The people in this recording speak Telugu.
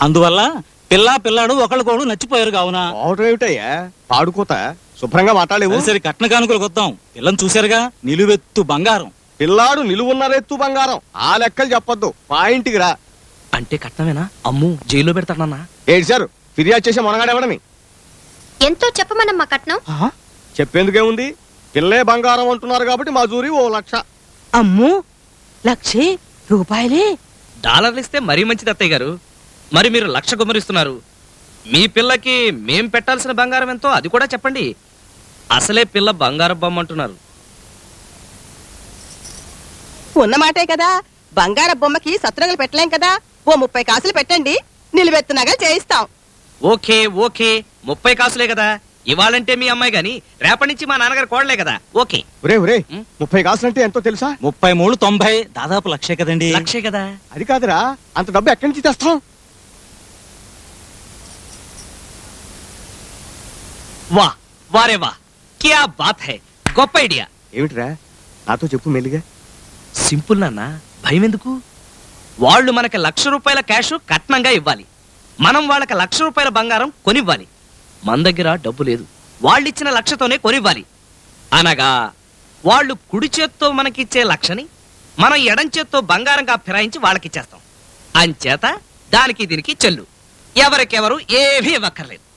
అందువల్ల పిల్ల పిల్లాడు ఒకళ్ళకోడు నచ్చిపోయారు కావున పోవటం ఏమిటయ్యా పాడుకోత శుభ్రంగా మాట్లాడలేవు సరే కట్న కానుకలకు వద్దాం పిల్లని చూశారుగా నిలువెత్తు బంగారం పిల్లాడు నిలువున్నరెత్తు బంగారం ఆ లెక్కలు చెప్పొద్దు పాయింట్కి రా అంటే కట్నమేనా అమ్ము జైల్లో పెడతాడన్నా ఏడ్చారు ఫిర్యాదు చేసే మొనగాడెవడని ఎంతో చెప్పమనమ్మా కట్నం చెప్పేందుకేముంది పిల్లే బంగారం అంటున్నారు కాబట్టి మా జూరి ఓ లక్ష అమ్ము లక్షే రూపాయలే డాలర్లు ఇస్తే మరీ మంచిది అత్తయ్య గారు మరి మీరు లక్ష గుమ్మరిస్తున్నారు మీ పిల్లకి మేం పెట్టాల్సిన బంగారం ఎంతో అది కూడా చెప్పండి అసలే పిల్ల బంగారం బొమ్మ అంటున్నారు ఉన్న మాటే కదా బంగార బొమ్మకి సత్రంగలు పెట్టలేం కదా ఓ ముప్పై కాసులు పెట్టండి నిలువెత్తు నగలు చేయిస్తాం ఓకే ఓకే ముప్పై కాసులే కదా ఇవాళంటే మీ అమ్మాయి గాని రేపటి నుంచి మా నాన్నగారు కోడలే కదా ఓకే ఒరే ఒరే ఉం? ముప్పై కాసులంటే ఎంతో తెలుసా ముప్పై మూడు తొంభై దాదాపు లక్షే కదండి లక్షే కదా అది కాదురా అంత డబ్బు ఎక్కడి నుంచి తెస్తాం వా వారే వా క్యా బాత్ హై గొప్ప ఐడియా ఏమిటిరా నాతో చెప్పు మెల్లిగా సింపుల్ నాన్న భయం ఎందుకు వాళ్ళు మనకి లక్ష రూపాయల క్యాష్ కట్నంగా ఇవ్వాలి మనం వాళ్ళకి లక్ష రూపాయల బంగారం కొనివ్వాలి మన దగ్గర డబ్బు లేదు వాళ్ళిచ్చిన లక్షతోనే కొనివ్వాలి అనగా వాళ్ళు కుడి చేత్తో మనకిచ్చే లక్షని మనం ఎడం చేత్తో బంగారంగా ఫిరాయించి వాళ్ళకిచ్చేస్తాం అంచేత దానికి దీనికి చెల్లు ఎవరికెవరు ఏమీ ఇవ్వక్కర్లేదు